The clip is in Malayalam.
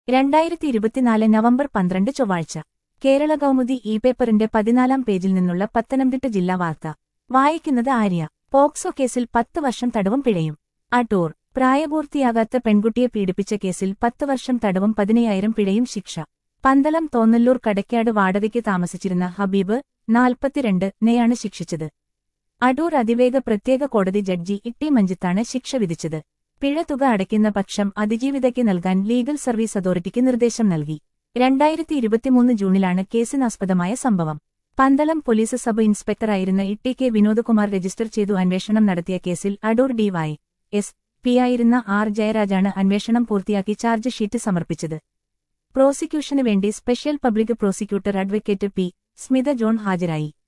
രണ്ടായിരത്തി ഇരുപത്തിനാല് നവംബർ പന്ത്രണ്ട് ചൊവ്വാഴ്ച കേരള കൗമുദി ഇ പേപ്പറിന്റെ പതിനാലാം പേജിൽ നിന്നുള്ള പത്തനംതിട്ട ജില്ലാ വാർത്ത വായിക്കുന്നത് ആര്യ പോക്സോ കേസിൽ പത്ത് വർഷം തടവും പിഴയും അടൂർ പ്രായപൂർത്തിയാകാത്ത പെൺകുട്ടിയെ പീഡിപ്പിച്ച കേസിൽ പത്ത് വർഷം തടവും പതിനയ്യായിരം പിഴയും ശിക്ഷ പന്തളം തോന്നല്ലൂർ കടയ്ക്കാട് വാടകയ്ക്ക് താമസിച്ചിരുന്ന ഹബീബ് നാൽപ്പത്തിരണ്ട് നെയാണ് ശിക്ഷിച്ചത് അടൂർ അതിവേഗ പ്രത്യേക കോടതി ജഡ്ജി ഇട്ടി മഞ്ജിത്താണ് ശിക്ഷ വിധിച്ചത് പിഴ തുക അടയ്ക്കുന്ന പക്ഷം അതിജീവിതയ്ക്ക് നൽകാൻ ലീഗൽ സർവീസ് അതോറിറ്റിക്ക് നിർദ്ദേശം നൽകി രണ്ടായിരത്തി ഇരുപത്തിമൂന്ന് ജൂണിലാണ് കേസിനാസ്പദമായ സംഭവം പന്തളം പോലീസ് സബ് ഇൻസ്പെക്ടറായിരുന്ന ഇട്ടി കെ വിനോദ്കുമാർ രജിസ്റ്റർ ചെയ്തു അന്വേഷണം നടത്തിയ കേസിൽ അടൂർ ഡിവൈ എസ് പിയായിരുന്ന ആർ ജയരാജാണ് അന്വേഷണം പൂർത്തിയാക്കി ചാർജ് ഷീറ്റ് സമർപ്പിച്ചത് പ്രോസിക്യൂഷന് വേണ്ടി special public prosecutor advocate P Smitha John ഹാജരായി